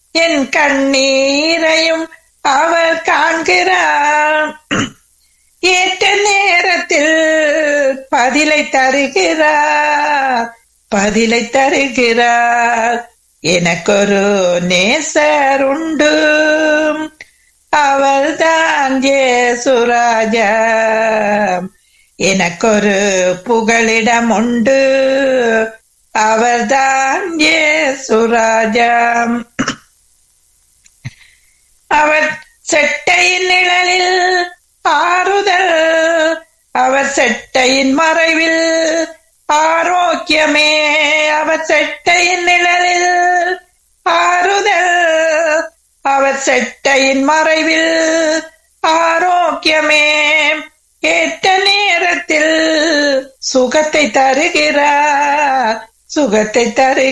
என் கண்ணீரையும் அவர் காண்கிறார் ஏற்ற நேரத்தில் பதிலை தருகிறார் பதிலை தருகிறார் எனக்கொரு நேசர் உண்டு அவர்தான் ஏசுராஜா எனக்கொரு புகலிடம் உண்டு அவர்தான் ஏசுராஜா அவர் செட்டையின் நிழலில் ஆறுதல் அவர் செட்டையின் மறைவில் ஆரோக்கியமே அவர் செட்டையின் நிழலில் ஆறுதல் அவர் செட்டையின் மறைவில் ஆரோக்கியமே ஏற்ற நேரத்தில் சுகத்தை தருகிறார் சுகத்தை தரு